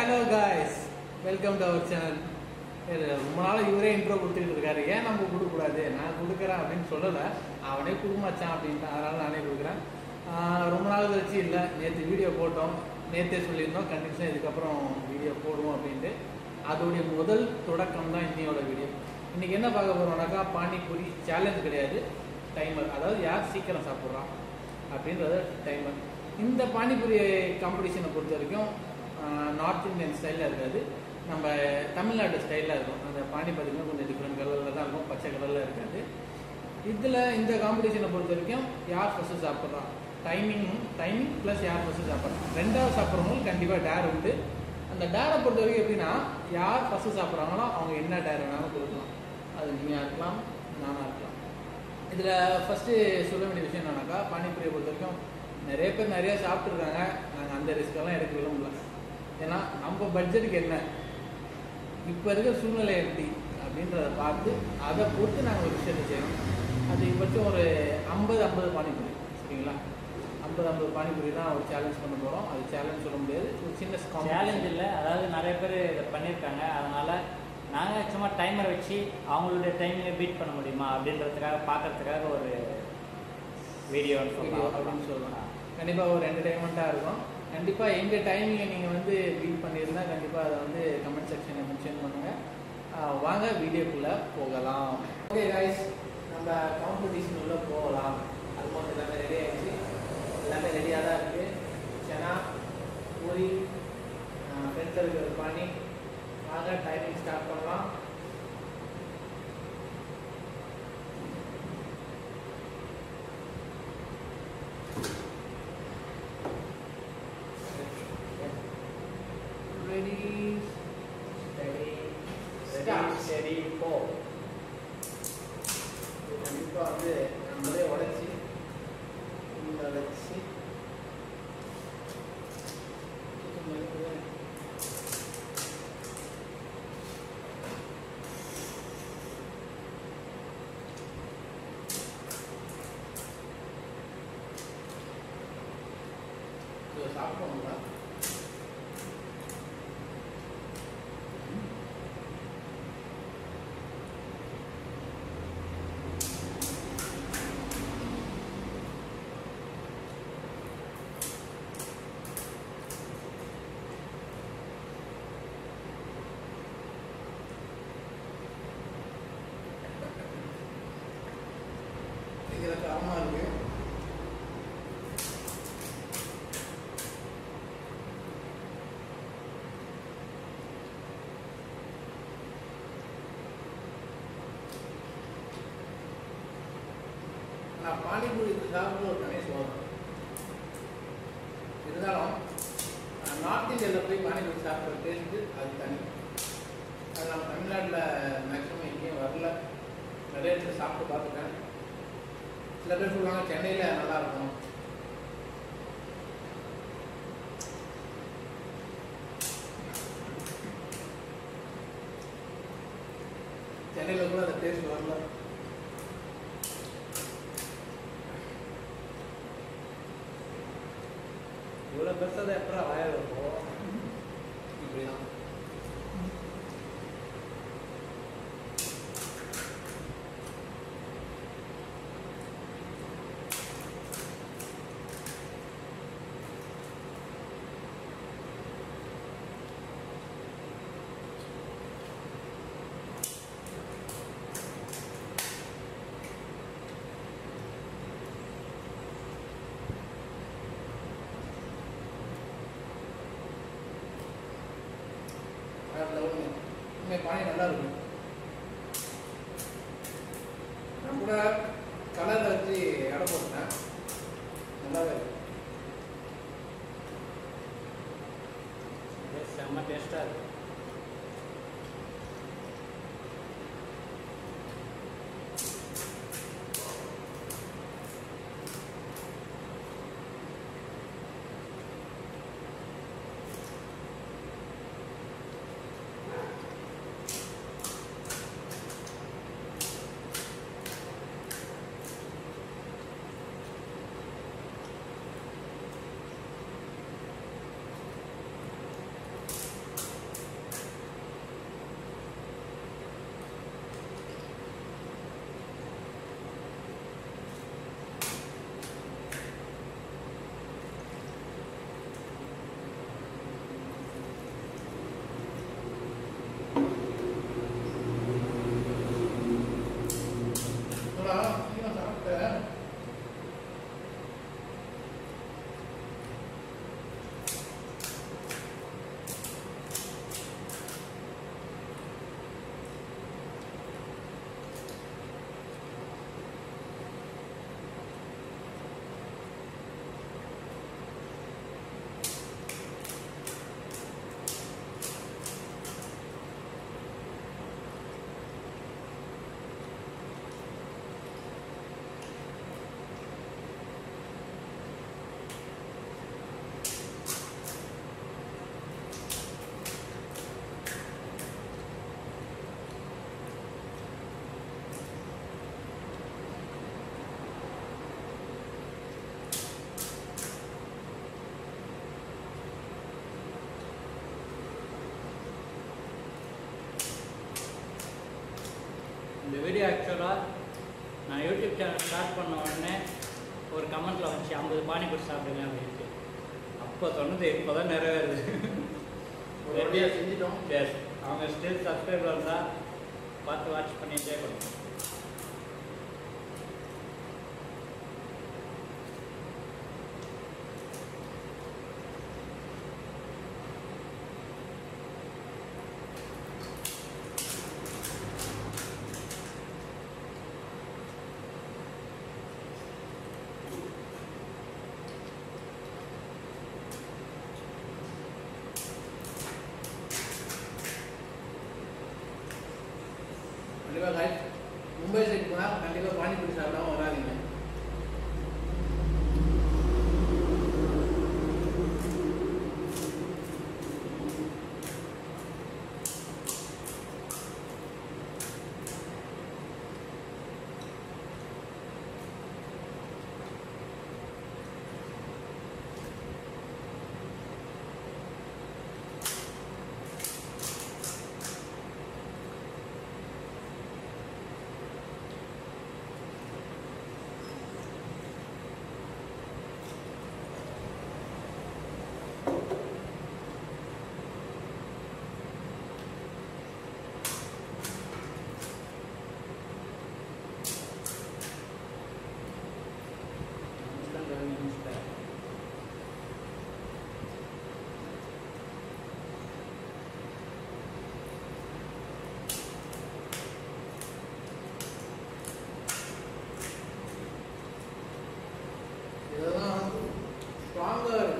Hello guys welcome to our channel ரொம்ப நாள் இவரே இன்ட்ரோ கொடுத்துட்டு இருக்காரு ஏன் நம்ம கொடுக்கக்கூடாது நான் கொடுக்குறேன் அப்படின்னு சொல்லலை அவனே கொடுமாச்சான் அப்படின்ட்டு அதனால நானே கொடுக்குறேன் ஆஹ் ரொம்ப நாள் கழிச்சு இல்லை நேற்று வீடியோ போட்டோம் நேற்றே சொல்லியிருந்தோம் கண்டிப்பாக இதுக்கப்புறம் வீடியோ போடுவோம் அப்படின்ட்டு அதோடைய முதல் தொடக்கம் தான் இன்னையோட வீடியோ இன்னைக்கு என்ன பார்க்க போகிறோம்னாக்கா பானிபூரி சேலஞ்ச் கிடையாது டைமர் அதாவது யார் சீக்கிரம் சாப்பிட்றான் அப்படின்றது டைமர் இந்த பானிபூரி காம்படிஷனை பொறுத்த வரைக்கும் நார்த் இந்தியன் ஸ்டைலில் இருக்காது நம்ம தமிழ்நாடு ஸ்டைலில் இருக்கும் அந்த பானி பார்த்தீங்கன்னா கொஞ்சம் டிஃப்ரெண்ட் கலரில் தான் இருக்கும் பச்சை கலரில் இருக்காது இதில் இந்த காம்படிஷனை பொறுத்த வரைக்கும் யார் ஃபஸ்ட்டு சாப்பிட்றான் டைமிங் டைமிங் ப்ளஸ் யார் ஃபஸ்ட்டு சாப்பிட்றான் ரெண்டாவது சாப்பிட்றவங்களுக்கு கண்டிப்பாக டேர் உண்டு அந்த டேரை பொறுத்த வரைக்கும் எப்படின்னா யார் ஃபஸ்ட்டு சாப்பிட்றாங்களோ அவங்க என்ன டேர் வேணாலும் கொடுக்கலாம் அது நீயாக இருக்கலாம் நானாக இருக்கலாம் இதில் ஃபஸ்ட்டு சொல்ல வேண்டிய விஷயம் என்னன்னாக்கா பானிபூரியை பொறுத்த வரைக்கும் நிறைய பேர் நிறைய சாப்பிட்ருக்காங்க நாங்கள் அந்த ரிஸ்க்கெல்லாம் எடுக்க விரும்பல ஏன்னா நம்ம பட்ஜெட்டுக்கு என்ன இப்போ இருக்கிற சூழ்நிலை எப்படி அப்படின்றத பார்த்து அதை பொறுத்து நாங்கள் ஒரு விஷயத்தை செய்யணும் அதிகபட்சம் ஒரு ஐம்பது ஐம்பது பானிபூரி சரிங்களா ஐம்பது ஐம்பது பானிபூரி தான் ஒரு சேலஞ்ச் பண்ண போகிறோம் அது சேலஞ்ச் சொல்ல முடியாது ஒரு சின்ன சேலஞ்ச் இல்லை அதாவது நிறைய பேர் இதை பண்ணியிருக்காங்க அதனால நாங்கள் சும்மா டைமர் வச்சு அவங்களுடைய டைமிங்கை பீட் பண்ண முடியுமா அப்படின்றதுக்காக பார்க்கறதுக்காக ஒரு வீடியோன்னு வீடியோ அப்படின்னு சொல்லலாம் சொல்லலாம் கண்டிப்பாக ஒரு என்டர்டைன்மெண்ட்டாக இருக்கும் கண்டிப்பாக எங்கள் டைமிங்கை நீங்கள் வந்து பீட் பண்ணியிருந்தா கண்டிப்பாக அதை வந்து கமெண்ட் செக்ஷனில் மென்ஷன் பண்ணுங்கள் ஆஹ் வாங்க வீடியோக்குள்ளே போகலாம் ஓகே கைஸ் நம்ம காம்படிஷன் உள்ள போகலாம் ஆல்மோஸ்ட் எல்லாமே ரெடி ஆயிடுச்சு எல்லாமே ரெடியாக தான் இருக்குது சனா பூரி ஃப்ரெண்ட்ஸ் இருக்கிற பண்ணி வாங்க டைமிங் ஸ்டார்ட் பண்ணலாம் Ready, சரி Start. சரி போ இது கண்டிப்பா வந்து நம்மளே உடைச்சி உள்ள வச்சு chicken மதிப்பு இதை சாப்பிடுவோங்களா இதில் காரமாக இருக்கு நான் பானிபூரி சாப்பிட்டு ஒரு தனி சோதனை இருந்தாலும் நான் நார்த் இந்தியாவில் போய் பானிபூரி சாப்பிட்ற டேஸ்ட்டு அது தனி அது நம்ம தமிழ்நாட்டில் மேக்ஸிமம் எங்கேயும் வரல நிறைய இடத்துல சாப்பிட்டு பார்த்துட்டேன் சில பேர் சொல்லுவாங்க சென்னையில் நல்லா இருக்கும் சென்னையில் கூட அந்த டேஸ்ட் வரல இவ்வளோ பெருசாக எப்படா வாயில் இருக்கும் இப்படிதான் வேற லெவலுங்க உண்மை பானி நல்லா இருக்கும் நான் கூட கலரில் வச்சு எடை போட்டேன் நல்லாவே இருக்கு இது செம்ம டேஸ்ட்டாக இருக்கு இந்த வீடியோ ஆக்சுவலாக நான் யூடியூப் சேனல் ஸ்டார்ட் பண்ண உடனே ஒரு கமெண்ட்டில் வந்துச்சு ஐம்பது பானிபூரி சாப்பிடுங்க அப்படின்ட்டு அப்போ சொன்னது இப்போ தான் நிறைவேறுது ஒரு வழியாக செஞ்சிட்டோம் எஸ் அவங்க ஸ்டில் சப்ஸ்கிரைபர் இருந்தால் பார்த்து வாட்ச் பண்ணிகிட்டே கொடுக்கும் கண்டிப்பாக காய்ஸ் மும்பை சைடு போனால் கண்டிப்பாக பானிபூரி சாப்பிடாம வராதீங்க இதெல்லாம் ஸ்ட்ராங்காக இருக்கு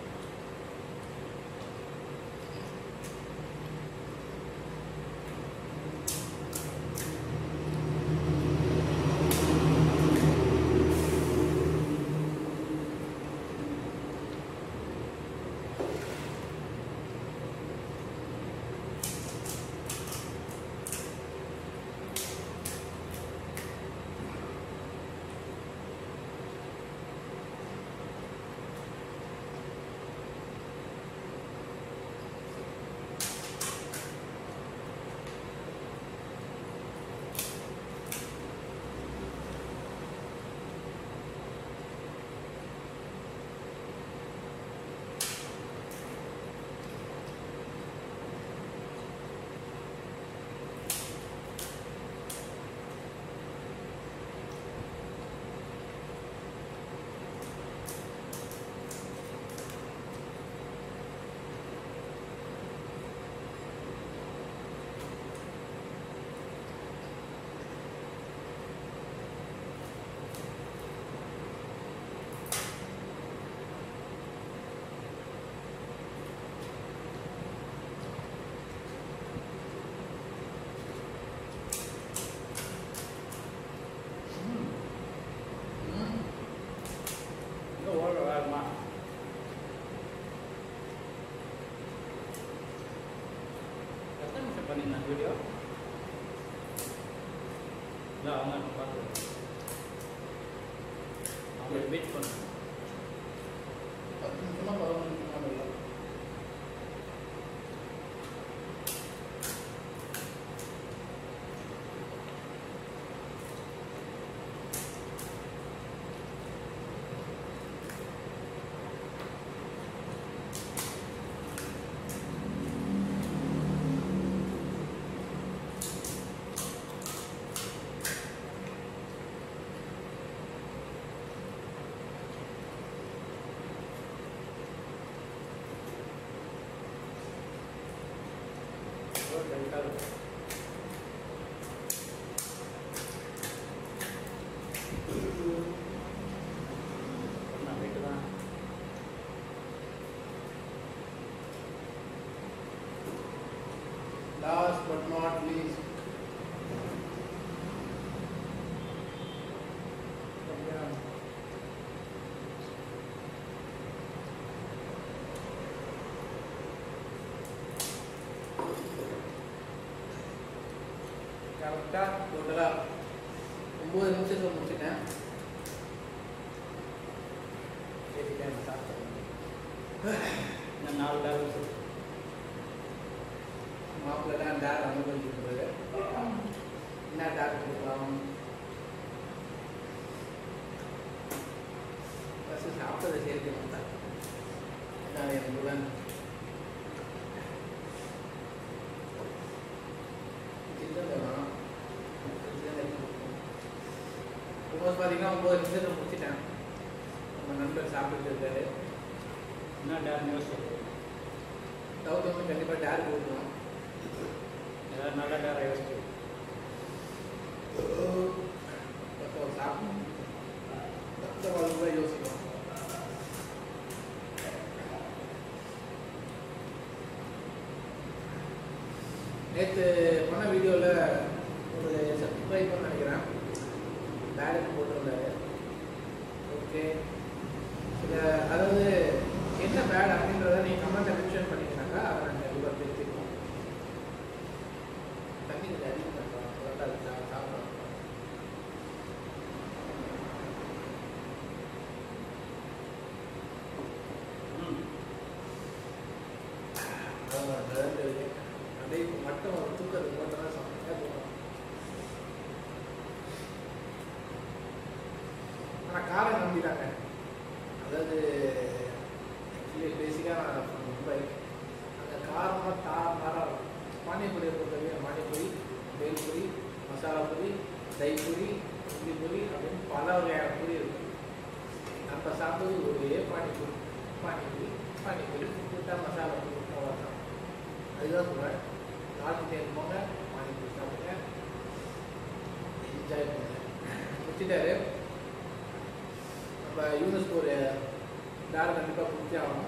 ம். இன்னும் ஓட வேகமா எத்தனை நிமிஷம் பண்ணியிருந்தாங்க வீடியோ இல்லை அவங்க பார்த்து அவங்க வெயிட் பண்ணுங்க பத்து நிமிஷமா பதினொன்று நிமிஷமா இல்லை Last but not least, கரெக்டாக டோட்டலாக ஒம்பது நிமிஷத்தில் முடிச்சிட்டேன் இன்னும் நாலு பேலன்ஸ் இருக்கு மாப்பிள்ளை தான் டேர் அனுபவிக்கிறது என்ன டேர் சாப்பிட்டதை சேர்த்து வந்தேன் நான் எனக்கு வேணும் சிக்கன் வேணும் சிக்கன் எடுத்து இப்போ பார்த்தீங்கன்னா ஒம்பது நிமிஷத்தில் முடிச்சிட்டேன் நம்ம நண்பர் சாப்பிட்டு இருக்காரு என்ன டேர் நியூஸ் டவுட் வந்து கண்டிப்பாக டேர் போட்டுருவோம் ஏதாவது நல்ல டேர் யோசிச்சு இப்போ சாப்பிடணும் பத்து வாழ்க்கை தான் யோசிக்கணும் நேற்று பண்ண வீடியோவில் ஒரு சப்ஸ்கிரைபர் நினைக்கிறேன் பேலன்ஸ் போட்டிருந்தாரு ஓகே இதை அதாவது என்ன பேட் அப்படின்றத நீங்கள் கமெண்ட்டை மென்ஷன் பண்ணிங்கனாக்கா அதை நாங்கள் கண்டிப்பாக தெரிஞ்சுக்கோம் தண்ணி கொஞ்சம் அதிகமாக சாப்பிட்றோம் சாப்பிட்றோம் ம் ஆமா, அதான் இருக்கு. அப்படியே இப்ப மட்டும் ஒரு தூக்கத்துக்கு மட்டும் தான் சாப்பிட்டா போதும். ஆனா காரம் நம்பிட்டாங்க அதாவது ஆக்சுவலி பேசிக்காக நான் from மும்பை அங்கே காரமாக தா தாராளம் பானிபூரியை பொறுத்தவரைக்கும் பானிபூரி பேல்பூரி மசாலா பூரி தயிபூரி இட்லி பூரி அப்படின்னு பல வகையான பூரி இருக்கு நம்ம சாப்பிட்டது ஒரே பானிபூரி பானிபூரி பானிபூரி கூட்டா மசாலா பூரி அவ்வளோதான் அதுதான் சொல்கிறேன் நார்த் இந்தியன் போங்க பானிபூரி சாப்பிடுங்க என்ஜாய் பண்ணுங்க வச்சுட்டாரு நம்ம யூனஸ்க்கு ஒரு தார கண்டிப்பாக கொடுத்தே ஆகணும்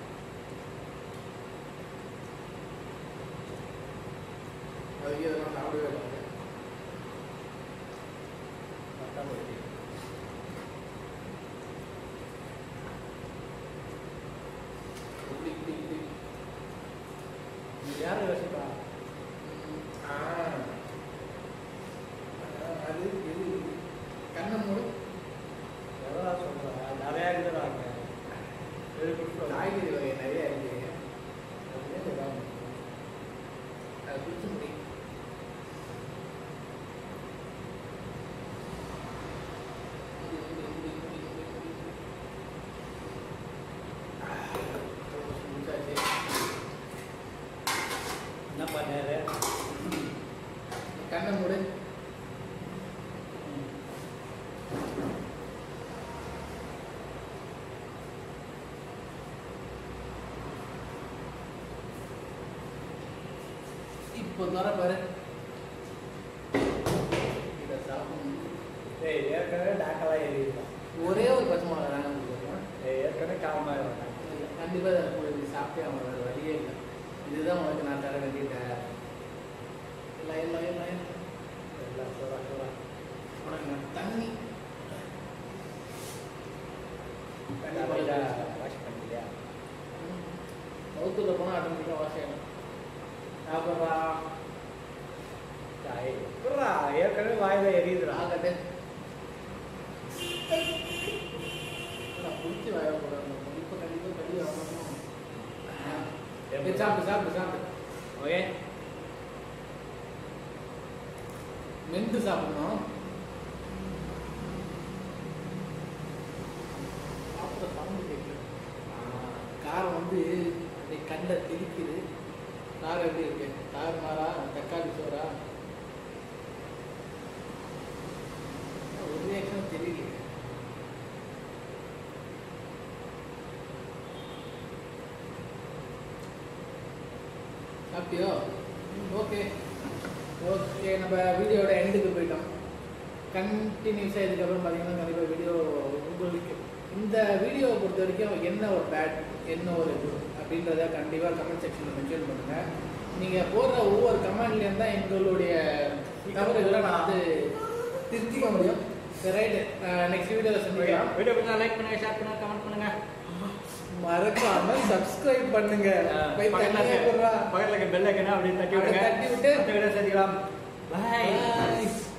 அதுக்கு இதெல்லாம் சாப்பிடவே இல்லை பத்தாம்பட்டி இப்படி இப்படி இப்படி நீ யார் யோசிப்பா ஆ அது இது கண்ணை மூடு எவ்வளோ சொல்கிறா நிறையா இருக்குதாங்க வெரி குட் காய்கறி வகை நிறைய இருக்கு அது குடிச்சு முடி என்ன பண்ணாரு கண்ணை மூடு இப்போ தர பாரு இதை சாப்பிடணும் ஏய் ஏற்கனவே டாக்கெல்லாம் எழுதிருக்கான் ஒரே ஒரு பச்சை மிளகா தானே கொடுக்குறோம் ஏய் ஏற்கனவே காலமாக இருந்தாங்க கண்டிப்பாக அதை உங்களுக்கு சாப்பிட்டே அவங்க வேறு வழியே இல்லை இதுதான் உனக்கு நான் தர வேண்டிய இல்லை இல்லை இல்லை எல்லாம் சொல்கிறா சொல்கிறா உனக்கு நான் தண்ணி கண்டிப்பாக வாஷ் பண்ணிக்கலையா மவுத்துல போனால் ஆட்டோமேட்டிக்காக வாஷ் ஆகிடும் சாப்பிட்றா ஏய் சொல்கிறா ஏற்கனவே வாயில் எரியுதுடா ஆகட்டு நான் பிடிச்சி வாய போகிறேன் இப்போ கண்டிப்பாக கடி ஆகணும் சாப்பிடு சாப்பிடு சாப்பிடு ஓகே மென்று சாப்பிடணும் சாப்பிட்ற சவுண்டு கேட்குது காரம் வந்து அப்படியே கண்ட திரிக்குது காரம் எப்படி இருக்கு கார் மாறா தக்காளி சோறா ஒரு ரியாக்ஷன் தெரியல சாப்பிட்டியோ ஓகே ஓகே நம்ம வீடியோட எண்டுக்கு போயிட்டோம் கண்டினியூஸாக இதுக்கப்புறம் பார்த்தீங்கன்னா கண்டிப்பாக வீடியோ உங்களுக்கு இந்த வீடியோவை பொறுத்த வரைக்கும் என்ன ஒரு பேட் என்ன ஒரு குட் அப்படின்றத கண்டிப்பாக கமெண்ட் செக்ஷனில் மென்ஷன் பண்ணுங்கள் நீங்கள் போடுற ஒவ்வொரு கமெண்ட்லேயும் தான் எங்களுடைய தவறுகளை நான் வந்து திருத்திக்க முடியும் சரி ரைட்டு நெக்ஸ்ட் வீடியோவில் சந்திக்கலாம் வீடியோ பிடிச்சா லைக் பண்ணுங்க ஷேர் பண்ணுங்க கமெண்ட் பண்ணுங்க மறக்காம சப்ஸ்கிரைப் பண்ணுங்க போய் தனியா போடுறா பக்கத்தில் இருக்க பெல் ஐக்கனை அப்படியே தட்டி அப்படியே விடுங்க தட்டி விட்டு அடுத்த வீடியோ சந்திக்கலாம் பாய் Bye.